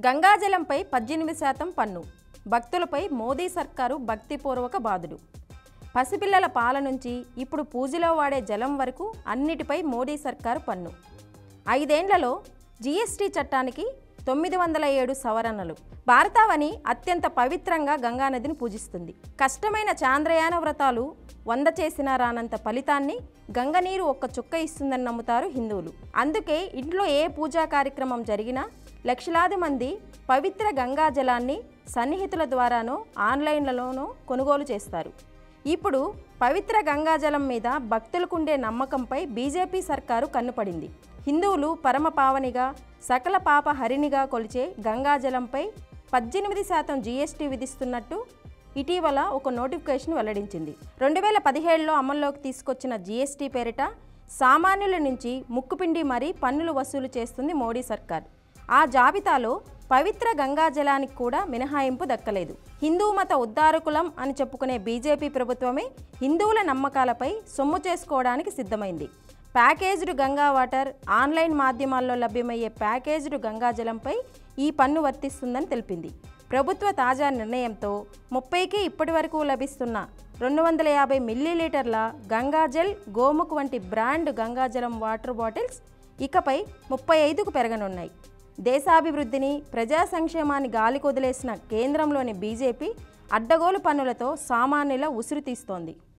గంగాజలంపై పద్దెనిమిది శాతం పన్ను భక్తులపై మోదీ సర్కారు భక్తిపూర్వక బాధుడు పసిపిల్లల పాల నుంచి ఇప్పుడు పూజలో వాడే జలం వరకు అన్నిటిపై మోడీ సర్కారు పన్ను ఐదేండ్లలో జీఎస్టీ చట్టానికి తొమ్మిది వందల ఏడు సవరణలు భారతావని అత్యంత పవిత్రంగా గంగానదిని పూజిస్తుంది కష్టమైన చాంద్రయాన వ్రతాలు వంద చేసినా రానంత ఫలితాన్ని గంగనీరు ఒక్క చుక్క ఇస్తుందని నమ్ముతారు హిందువులు అందుకే ఇంట్లో ఏ పూజా కార్యక్రమం జరిగినా లక్షలాది మంది పవిత్ర గంగా జలాన్ని సన్నిహితుల ద్వారానో ఆన్లైన్లలోనో కొనుగోలు చేస్తారు ఇప్పుడు పవిత్ర గంగాజలం మీద భక్తులకుండే నమ్మకంపై బీజేపీ సర్కారు కన్నుపడింది హిందువులు పరమ పావనిగా సకల పాప హరిణిగా కొలిచే గంగాజలంపై పద్దెనిమిది శాతం జీఎస్టీ విధిస్తున్నట్టు ఇటీవల ఒక నోటిఫికేషన్ వెల్లడించింది రెండు వేల పదిహేడులో అమల్లోకి తీసుకొచ్చిన జీఎస్టీ పేరిట సామాన్యుల నుంచి ముక్కుపిండి మరీ పన్నులు వసూలు చేస్తుంది మోడీ సర్కార్ ఆ జాబితాలో పవిత్ర గంగాజలానికి కూడా మినహాయింపు దక్కలేదు హిందూ మత ఉద్ధారకులం అని చెప్పుకునే బీజేపీ ప్రభుత్వమే హిందువుల నమ్మకాలపై సొమ్ము చేసుకోవడానికి సిద్ధమైంది ప్యాకేజ్డ్ గంగా వాటర్ ఆన్లైన్ మాధ్యమాల్లో లభ్యమయ్యే ప్యాకేజ్డ్ గంగాజలంపై ఈ పన్ను వర్తిస్తుందని తెలిపింది ప్రభుత్వ తాజా నిర్ణయంతో ముప్పైకి ఇప్పటి వరకు లభిస్తున్న రెండు వందల యాభై మిల్లీలీటర్ల గంగాజల్ గోముఖ్ వంటి బ్రాండ్ గంగాజలం వాటర్ బాటిల్స్ ఇకపై ముప్పై ఐదుకు పెరగనున్నాయి దేశాభివృద్ధిని ప్రజా సంక్షేమాన్ని గాలి కొదిలేసిన కేంద్రంలోని బీజేపీ అడ్డగోలు పన్నులతో సామాన్యుల ఉసురు తీస్తోంది